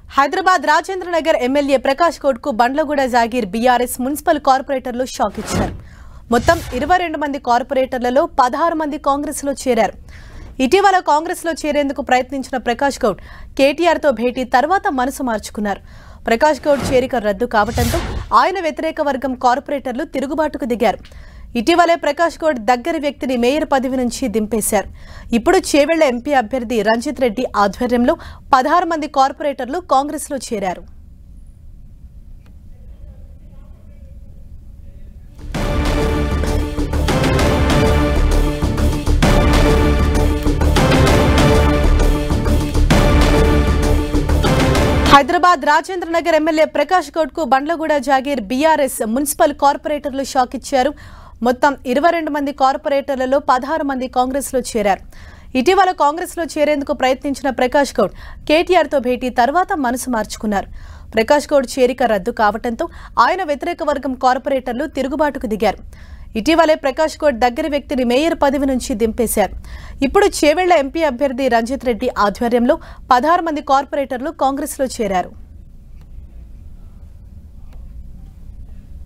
Hyderabad Rajendra Nagar MLA Prakash Goud కు Bandlaguda Jagir BRS municipal corporators shock ఇచ్చారు మొత్తం ఇరవై రెండు మంది కార్పొరేటర్లలో పదహారు మంది కాంగ్రెస్ లో చేరారు ఇటీవల కాంగ్రెస్ లో చేరేందుకు ప్రయత్నించిన ప్రకాష్ గౌడ్ కేటీఆర్ తో భేటీ తర్వాత మనసు మార్చుకున్నారు ప్రకాష్ గౌడ్ చేరిక రద్దు కావడంతో ఆయన వ్యతిరేక వర్గం కార్పొరేటర్లు తిరుగుబాటుకు దిగారు ఇటీవలే ప్రకాష్ గౌడ్ దగ్గరి వ్యక్తిని మేయర్ పదవి నుంచి దింపేశారు ఇప్పుడు చేవెళ్ల ఎంపీ అభ్యర్థి రంజిత్ రెడ్డి ఆధ్వర్యంలో పదహారు మంది కార్పొరేటర్లు కాంగ్రెస్లో చేరారు హైదరాబాద్ రాజేంద్ర నగర్ ఎమ్మెల్యే ప్రకాష్ గౌడ్ కు Bandlaguda Jagir BRS municipal corporators shock ఇచ్చారు మొత్తం ఇరవై రెండు మంది కార్పొరేటర్లలో పదహారు మంది కాంగ్రెస్ లో చేరారు ఇటీవల కాంగ్రెస్ లో చేరేందుకు ప్రయత్నించిన ప్రకాష్ గౌడ్ కేటీఆర్ తో భేటీ తర్వాత మనసు మార్చుకున్నారు ప్రకాష్ గౌడ్ చేరిక రద్దు కావడంతో ఆయన వ్యతిరేక వర్గం కార్పొరేటర్లు తిరుగుబాటుకు దిగారు ఇటీవలే ప్రకాష్ గౌడ్ దగ్గరి వ్యక్తిని మేయర్ పదవి నుంచి దింపేశారు ఇప్పుడు చేవెళ్ల ఎంపీ అభ్యర్థి రంజిత్ రెడ్డి ఆధ్వర్యంలో పదహారు మంది కార్పొరేటర్లు కాంగ్రెస్లో చేరారు